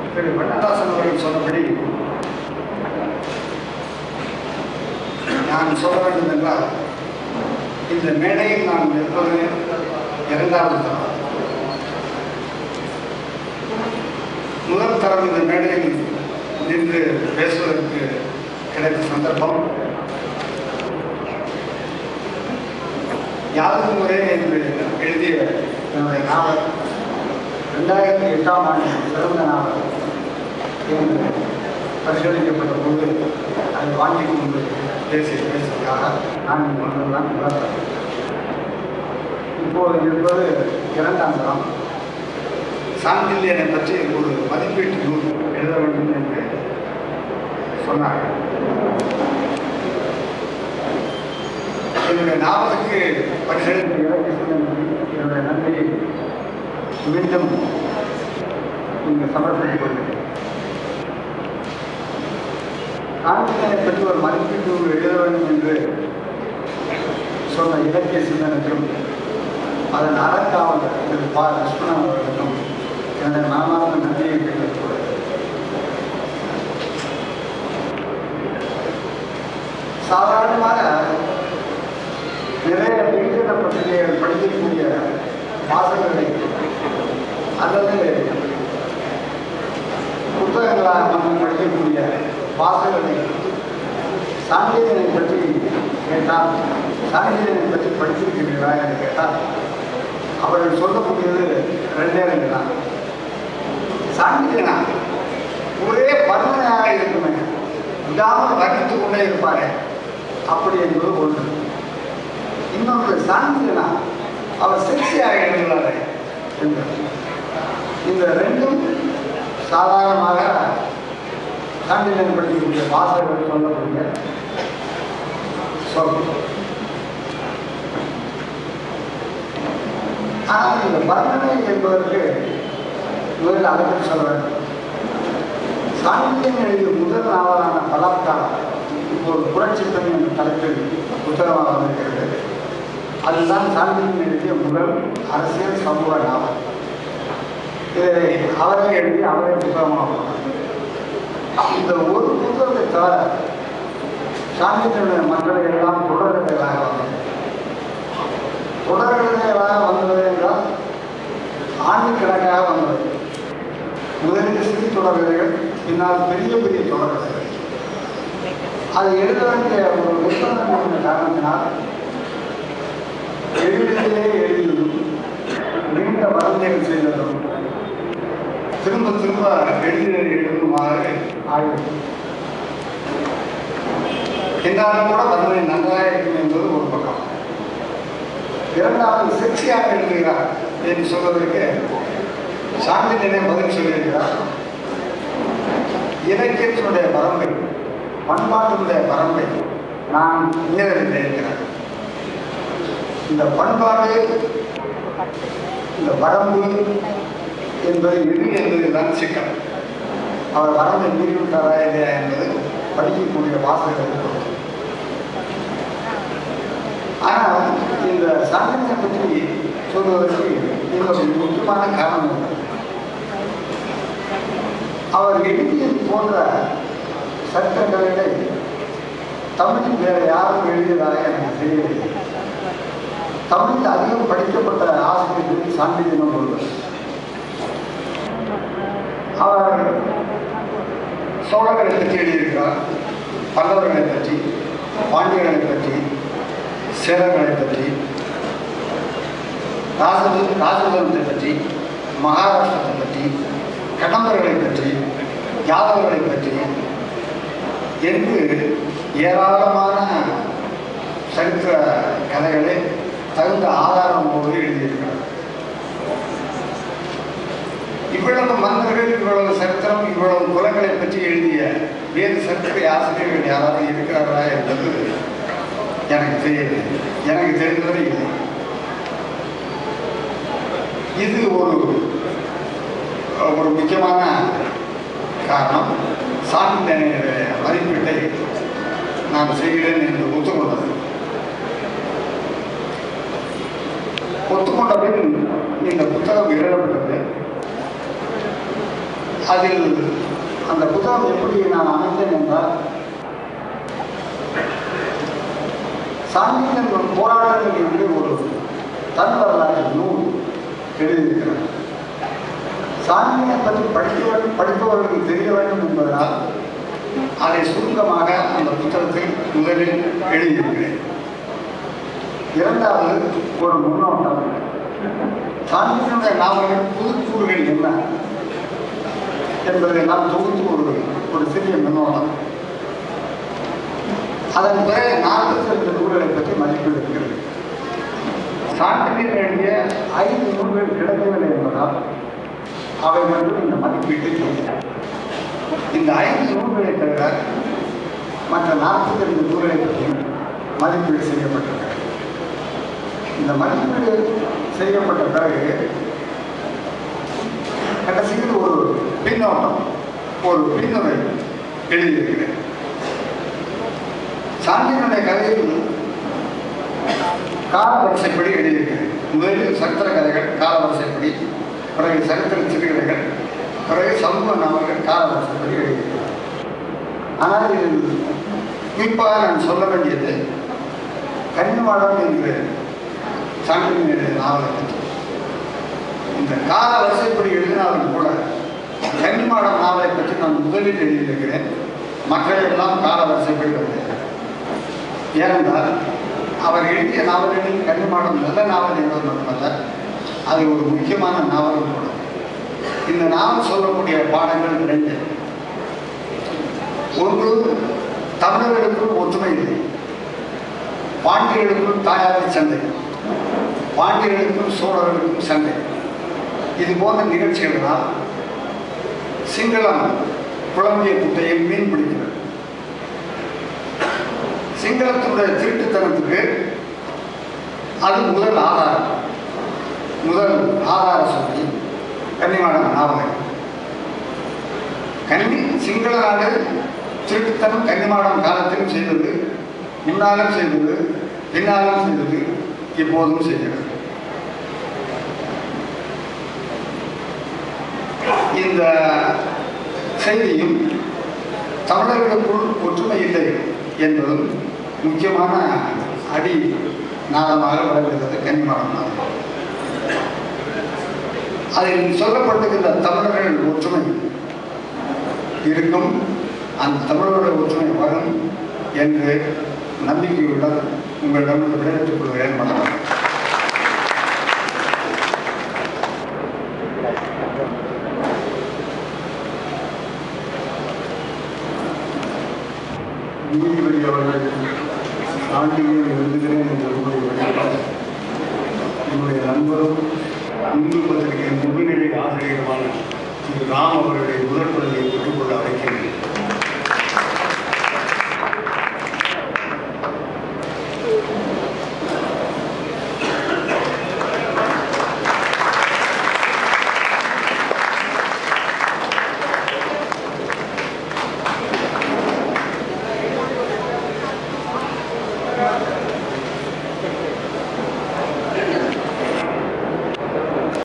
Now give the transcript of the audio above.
திரு கண்ணதாசன் அவர்கள் சொன்னபடி நான் சொல்ல வேண்டும் என்றால் இந்த மேடையில் நான் நிற்பது இரண்டாவது தரம் முதல் தரம் இந்த மேடையில் நின்று பேசுவதற்கு கிடைத்த சந்தர்ப்பம் யாருக்கும் ஒரே என்று எழுதிய என்னுடைய நாவல் ரெண்டாயிரத்தி எட்டாம் ஆண்டு சிறந்த நாவல் என்று பரிசோதிக்கப்பட்ட போது அதை வாங்கி கொண்டு பேசி பேசுவதற்காக நான் ஒன்றுதான் வளர்த்தேன் இப்போது இருப்பது இரண்டாம் தரம் சாண்டில்யனை பற்றி ஒரு மதிப்பீட்டு நூல் எழுத வேண்டும் என்று சொன்னார்கள் என்னுடைய நாவலுக்கு பரிசளிப்பு என்னுடைய நன்றியை மீண்டும் இங்கு சமர்ப்பித்துக் கொள்கிறேன் காந்தியனை பற்றி ஒரு மதிப்பீட்டு நூல் எழுத வேண்டும் என்று சொன்ன இலக்கிய சிந்தனைக்கும் அதன் அறக்காவல் திரு பா லட்சுமணன் அவர்களுக்கும் என்னுடைய மனமார்ந்த நன்றியை தெரிவித்துக் கொள்கிறேன் சாதாரணமாக நிறைய விஞ்ஞான பத்திரிகைகள் படிக்கக்கூடிய வாசகங்களை அல்லது புத்தகங்களாக நம்ம படிக்கக்கூடிய வாசகங்களை சாண்டியனை பற்றி கேட்டால் சாண்டியனை பற்றி படிச்சிருக்கிறீர்களா என்று கேட்டால் அவர்கள் சொல்லக்கூடியது ரெண்டே ரெண்டு தான் சாண்டியனா ஒரே வர்ணனையாக இருக்குமே விடாமல் வர்ணித்து கொண்டே இருப்பாரே அப்படி என்பது ஒன்று இன்னொன்று சாந்தினா அவர் செக்ஸியாக எழுதுகிறாரே என்பது இந்த ரெண்டும் சாதாரணமாக சாண்டியன் படிக்கக்கூடிய வாசகர்கள் சொல்லக்கூடிய சொல் ஆனால் இந்த வர்ணனை என்பதற்கு முதலில் அதை பற்றி சொல்ல வேண்டும் சாண்டியன் எழுதிய முதல் நாவலான பலாத்காரம் இப்போது புரட்சி பெண் என்ற தலைப்பில் புத்தகமாக வந்திருக்கிறது அதுதான் சாண்டியன் எழுதிய முதல் அரசியல் சமூக நாவல் இதை அவரே எழுதி அவரே புத்தகமாக போனார். இந்த ஒரு புத்தகத்தை தவிர சாண்டியனுடைய மக்களை எல்லாம் தொடர்கதைகளாக வந்தது தொடர்கதைகளாக வந்தது என்றால் ஆண்டுக்கணக்காக வந்தது முதலில் சிறு தொடர்கதைகள் பின்னால் பெரிய பெரிய தொடர்கதைகள் அதை எழுத வேண்டிய ஒரு நிர்பந்தம் இருந்த காரணத்தினால் எழுதிலே எழுதியதும் நீண்ட வரந்தைகள் செய்ததும் திரும்ப திரும்ப எழுதின எழுதுமாறு ஆகிவிடும் என்றாலும் கூட வந்தனை நன்றாக இருக்கும் என்பது ஒரு பக்கம் இரண்டாவது செக்ஸியாக எழுதுகிறார் என்று சொல்வதற்கு சாந்தியனே பதில் சொல்லியிருக்கிறார் இலக்கியத்தினுடைய வரம்பை பண்பாட்டினுடைய வரம்பை நான் மீறவில்லை இருக்கிறேன் இந்த பண்பாடு இந்த வரம்பு என்பது எது என்பதுதான் சிக்கல் அவர் வரம்பை மீறிவிட்டாரா இல்லையா என்பது படிக்கக்கூடிய வாசகர்கள் பொறுத்து. ஆனால் இந்த சாந்தனை பற்றி சொல்வதற்கு இன்னொரு முக்கியமான காரணம் உண்டு அவர் எழுதியது போன்ற சட்டங்களை தமிழில் வேற யாரும் எழுதியதாக எனக்கு தெரியவில்லை தமிழில் அதிகம் படிக்கப்பட்ட ஆசிரியர்கள் சான்றிதழும் ஒருவர் அவர் சோழர்களை பற்றி எழுதியிருக்கிறார் பல்லவர்களை பற்றி பாண்டியர்களை பற்றி சேரர்களை பற்றி ராஜது ராஜபுரத்தை பற்றி மகாராஷ்டிரத்தை பற்றி கடம்பர்களை பற்றி யாதவர்களை பற்றி என்று ஏராளமான சரித்திர கதைகளை தகுந்த ஆதாரமோடு எழுதியிருக்கிறார் இவ்வளவு மன்னர்கள் இவ்வளவு சரித்திரம் இவ்வளவு குலங்களை பற்றி எழுதிய வேறு சரித்திர ஆசிரியர்கள் யாராவது இருக்கிறார்களா என்பது எனக்கு தெரியவில்லை எனக்கு தெரிந்தவரை இல்லை இது ஒரு ஒரு முக்கியமான காரணம் சான்றிதழுடைய மதிப்பீட்டை நான் செய்கிறேன் என்று ஒத்துக்கொண்டது ஒத்துக்கொண்ட பின் இந்த புத்தகம் எழுதப்பட்டது அதில் அந்த புத்தகம் எப்படி நான் அமைத்தேன் என்றால் சாந்தியின் ஒரு போராட்டங்கள் என்று ஒரு தன் வரலாற்று நூல் எழுதியிருக்கிறார் சாந்தியை பற்றி படிப்பவர்கள் படிப்பவர்களுக்கு தெரிய வேண்டும் என்பதனால் அதை சுருக்கமாக அந்த புத்தகத்தில் முதலில் எழுதியிருக்கிறேன் இரண்டாவது ஒரு முன்னோட்டம் சாந்தியினுடைய நாவல்கள் புதுக்கூறுகள் என்ன என்பதை நாம் தொகுத்து ஒரு ஒரு சிறிய முன்னோட்டம் அதன் பிறகு நாற்பத்தி ரெண்டு நூல்களை பற்றி மதிப்பீடு இருக்கிறது சான்றிதழ் எழுதிய ஐந்து நூல்கள் கிடைக்கவில்லை என்பதால் அவை மட்டும் இந்த மதிப்பீட்டை செய்கிறார் இந்த ஐந்து நூல்களை தவிர மற்ற நாற்பத்தி ரெண்டு நூல்களை பற்றி மதிப்பீடு செய்யப்பட்டிருக்கிறது இந்த மதிப்பீடு செய்யப்பட்ட பிறகு கடைசியில் ஒரு பின்னோட்டம் ஒரு பின்னுரை எழுதியிருக்கிறேன் சாந்தியினுடைய கதையில் கால வரிசைப்படி எழுதியிருக்கிறேன் முதலில் சரித்திர கதைகள் கால வரிசைப்படி பிறகு சரித்திர சிறுகதைகள் பிறகு சமூக நாவல்கள் கால வரிசைப்படி எழுதியிருக்கிறேன் ஆனால் இதில் குறிப்பாக நான் சொல்ல வேண்டியது கன்னிமாடம் என்று சாந்தியின் எழுதிய நாவலை பற்றி இந்த கால வரிசைப்படி எழுதினாலும் கூட கன்னிமாடம் நாவலை பற்றி நான் முதலில் எழுதியிருக்கிறேன் மக்களையெல்லாம் கால வரிசைப்படி வருகிறேன் ஏனென்றால் அவர் எழுதிய நாவல்களில் கன்னிமாடம் நல்ல நாவல் என்பது மட்டுமல்ல அது ஒரு முக்கியமான நாவலும் கூட இந்த நாவல் சொல்லக்கூடிய பாடங்கள் ரெண்டு ஒன்று தமிழர்களுக்குள் ஒற்றுமை இல்லை பாண்டியர்களுக்குள் தாயாரி சண்டை பாண்டியர்களுக்கும் சோழர்களுக்கும் சண்டை இது போன்ற நிகழ்ச்சிகளால் சிங்களம் குழம்பிய குட்டையில் மீன் பிடிக்கிறது சிங்களத்தினுடைய திருட்டுத்தனத்துக்கு அது முதல் ஆதாரம் முதல் ஆதார சொல்லி கன்னிமாடம் நாவலை கன்னி சிங்கள நாடு திருட்டுத்தனம் கன்னிமாடம் காலத்திலும் செய்தது முன்னாலும் செய்தது பின்னாலும் செய்தது இப்போதும் செய்கிறது இந்த செய்தியும் தமிழர்களுக்குள் ஒற்றுமை இல்லை என்பதும் முக்கியமான அடி நாளமாக விளங்குகிறது கன்னிமாடம் நாள் அதில் சொல்லப்பட்டிருக்கின்ற தமிழர்கள் ஒற்றுமை இருக்கும் அந்த தமிழர்களுடைய ஒற்றுமை வரும் என்று நம்பிக்கையுடன் உங்களிடம் விடைபெற்றுக் கொள்கிறேன் வணக்கம் நீதிபதி அவர்கள் ஆண்டியில் எழுதுகிறேன் என்ற நூலை வெளியிட்டார் என்னுடைய நண்பரும் இந்து பத்திரிகையின் முன்னிலை ஆசிரியருமான திரு ராம் அவர்களுடைய முதல் பதவியை பெற்றுக்கொள்ள அழைக்கிறேன்